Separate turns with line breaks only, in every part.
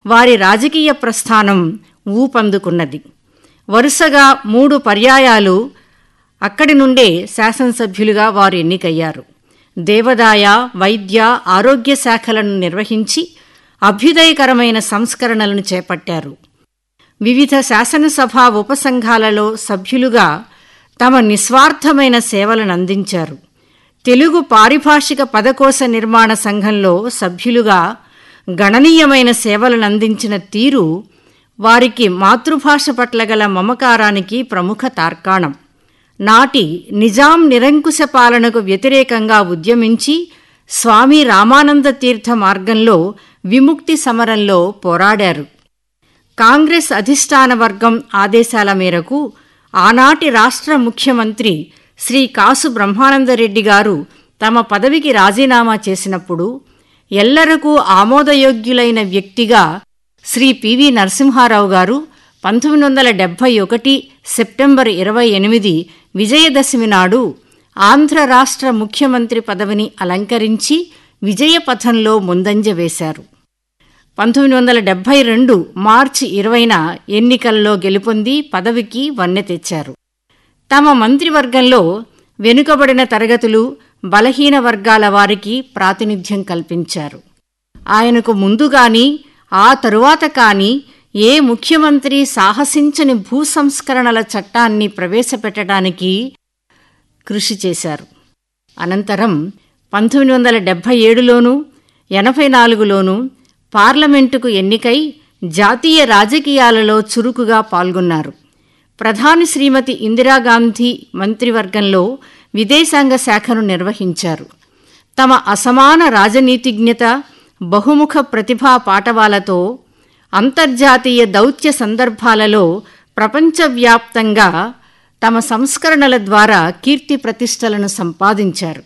వారి రాజకీయ ప్రస్థానం ఊపందుకున్నది వరుసగా మూడు పర్యాయాలు అక్కడి నుండే శాసనసభ్యులుగా వారు ఎన్నికయ్యారు దేవదాయ వైద్య ఆరోగ్య శాఖలను నిర్వహించి అభ్యుదయకరమైన సంస్కరణలను చేపట్టారు వివిధ శాసనసభ ఉపసంఘాలలో సభ్యులుగా తమ నిస్వార్థమైన సేవలను అందించారు తెలుగు పారిభాషిక పదకోశ నిర్మాణ సంఘంలో సభ్యులుగా గణనీయమైన సేవలను అందించిన తీరు వారికి మాతృభాష పట్ల గల మమకారానికి ప్రముఖ తార్కాణం నాటి నిజాం నిరంకుశ పాలనకు వ్యతిరేకంగా ఉద్యమించి స్వామి రామానంద తీర్థ మార్గంలో విముక్తి సమరంలో పోరాడారు కాంగ్రెస్ అధిష్టాన వర్గం ఆదేశాల మేరకు ఆనాటి రాష్ట్ర ముఖ్యమంత్రి శ్రీ కాసు బ్రహ్మానందరెడ్డి గారు తమ పదవికి రాజీనామా చేసినప్పుడు ఎల్లరకు ఆమోదయోగ్యులైన వ్యక్తిగా శ్రీ పివి నరసింహారావు గారు పంతొమ్మిది వందల డెబ్భై ఒకటి సెప్టెంబర్ ఇరవై ఎనిమిది విజయదశమి నాడు ఆంధ్ర రాష్ట్ర ముఖ్యమంత్రి పదవిని అలంకరించి విజయపథంలో ముందంజ వేశారు పంతొమ్మిది వందల డెబ్భై రెండు మార్చి ఇరవైన ఎన్నికల్లో గెలుపొంది పదవికి వన్నె తెచ్చారు తమ మంత్రివర్గంలో వెనుకబడిన తరగతులు బలహీన వర్గాల వారికి ప్రాతినిధ్యం కల్పించారు ఆయనకు ముందు గాని ఆ తరువాత కాని ఏ ముఖ్యమంత్రి సాహసించని భూ సంస్కరణల చట్టాన్ని ప్రవేశపెట్టడానికి కృషి చేశారు అనంతరం పంతొమ్మిది వందల డెబ్భై ఏడులోనూ ఎనభై నాలుగులోనూ పార్లమెంటుకు ఎన్నికై జాతీయ రాజకీయాలలో చురుకుగా పాల్గొన్నారు ప్రధాని శ్రీమతి ఇందిరాగాంధీ మంత్రివర్గంలో విదేశాంగ శాఖను నిర్వహించారు తమ అసమాన రాజనీతిజ్ఞత బహుముఖ ప్రతిభా పాటవాలతో అంతర్జాతీయ దౌత్య సందర్భాలలో ప్రపంచవ్యాప్తంగా తమ సంస్కరణల ద్వారా కీర్తి ప్రతిష్టలను సంపాదించారు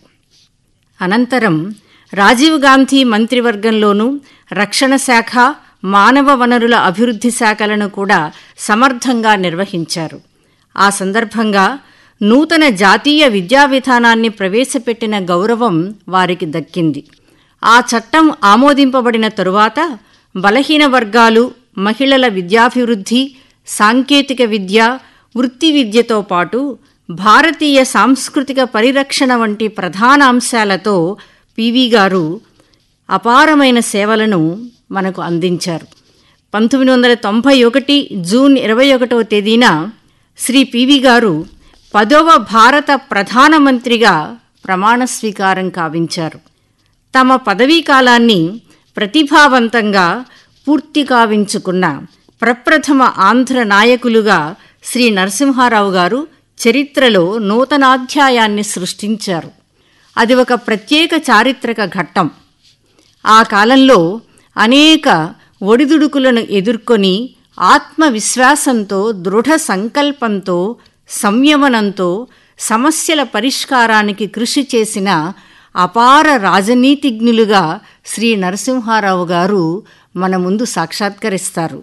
అనంతరం రాజీవ్ గాంధీ మంత్రివర్గంలోనూ రక్షణ శాఖ మానవ వనరుల అభివృద్ధి శాఖలను కూడా సమర్థంగా నిర్వహించారు ఆ సందర్భంగా నూతన జాతీయ విద్యా విధానాన్ని ప్రవేశపెట్టిన గౌరవం వారికి దక్కింది ఆ చట్టం ఆమోదింపబడిన తరువాత బలహీన వర్గాలు మహిళల విద్యాభివృద్ధి సాంకేతిక విద్య వృత్తి విద్యతో పాటు భారతీయ సాంస్కృతిక పరిరక్షణ వంటి ప్రధాన అంశాలతో పివి గారు అపారమైన సేవలను మనకు అందించారు పంతొమ్మిది వందల తొంభై ఒకటి జూన్ ఇరవై ఒకటవ తేదీన శ్రీ పివి గారు పదవ భారత ప్రధానమంత్రిగా ప్రమాణ స్వీకారం కావించారు తమ పదవీ కాలాన్ని ప్రతిభావంతంగా పూర్తి కావించుకున్న ప్రప్రథమ ఆంధ్ర నాయకులుగా శ్రీ నరసింహారావు గారు చరిత్రలో నూతనాధ్యాయాన్ని సృష్టించారు అది ఒక ప్రత్యేక చారిత్రక ఘట్టం ఆ కాలంలో అనేక ఒడిదుడుకులను ఎదుర్కొని ఆత్మవిశ్వాసంతో దృఢ సంకల్పంతో సంయమనంతో సమస్యల పరిష్కారానికి కృషి చేసిన అపార రాజనీతిజ్ఞులుగా శ్రీ నరసింహారావు గారు మన ముందు సాక్షాత్కరిస్తారు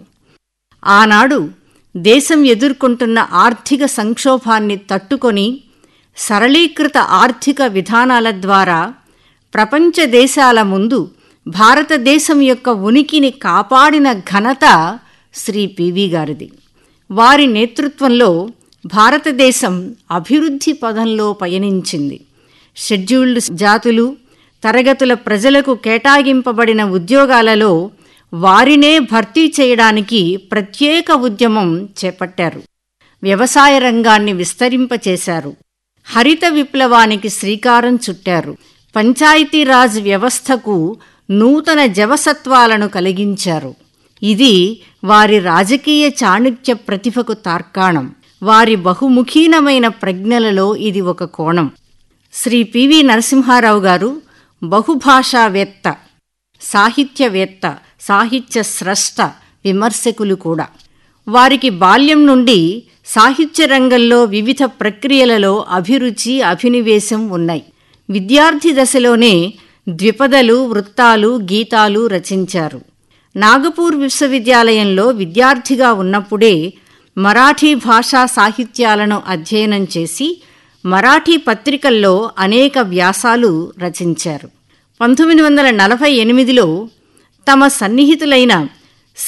ఆనాడు దేశం ఎదుర్కొంటున్న ఆర్థిక సంక్షోభాన్ని తట్టుకొని సరళీకృత ఆర్థిక విధానాల ద్వారా ప్రపంచ దేశాల ముందు భారతదేశం యొక్క ఉనికిని కాపాడిన ఘనత శ్రీ పివి గారిది వారి నేతృత్వంలో భారతదేశం అభివృద్ధి పదంలో పయనించింది షెడ్యూల్డ్ జాతులు తరగతుల ప్రజలకు కేటాయింపబడిన ఉద్యోగాలలో వారినే భర్తీ చేయడానికి ప్రత్యేక ఉద్యమం చేపట్టారు వ్యవసాయ రంగాన్ని విస్తరింపచేశారు హరిత విప్లవానికి శ్రీకారం చుట్టారు పంచాయతీరాజ్ వ్యవస్థకు నూతన జవసత్వాలను కలిగించారు ఇది వారి రాజకీయ చాణుక్య ప్రతిభకు తార్కాణం వారి బహుముఖీనమైన ప్రజ్ఞలలో ఇది ఒక కోణం శ్రీ పివి నరసింహారావు గారు బహుభాషావేత్త సాహిత్యవేత్త సాహిత్య స్రష్ట విమర్శకులు కూడా వారికి బాల్యం నుండి సాహిత్య రంగంలో వివిధ ప్రక్రియలలో అభిరుచి అభినివేశం ఉన్నాయి విద్యార్థి దశలోనే ద్విపదలు వృత్తాలు గీతాలు రచించారు నాగపూర్ విశ్వవిద్యాలయంలో విద్యార్థిగా ఉన్నప్పుడే మరాఠీ భాషా సాహిత్యాలను అధ్యయనం చేసి మరాఠీ పత్రికల్లో అనేక వ్యాసాలు రచించారు పంతొమ్మిది వందల నలభై ఎనిమిదిలో తమ సన్నిహితులైన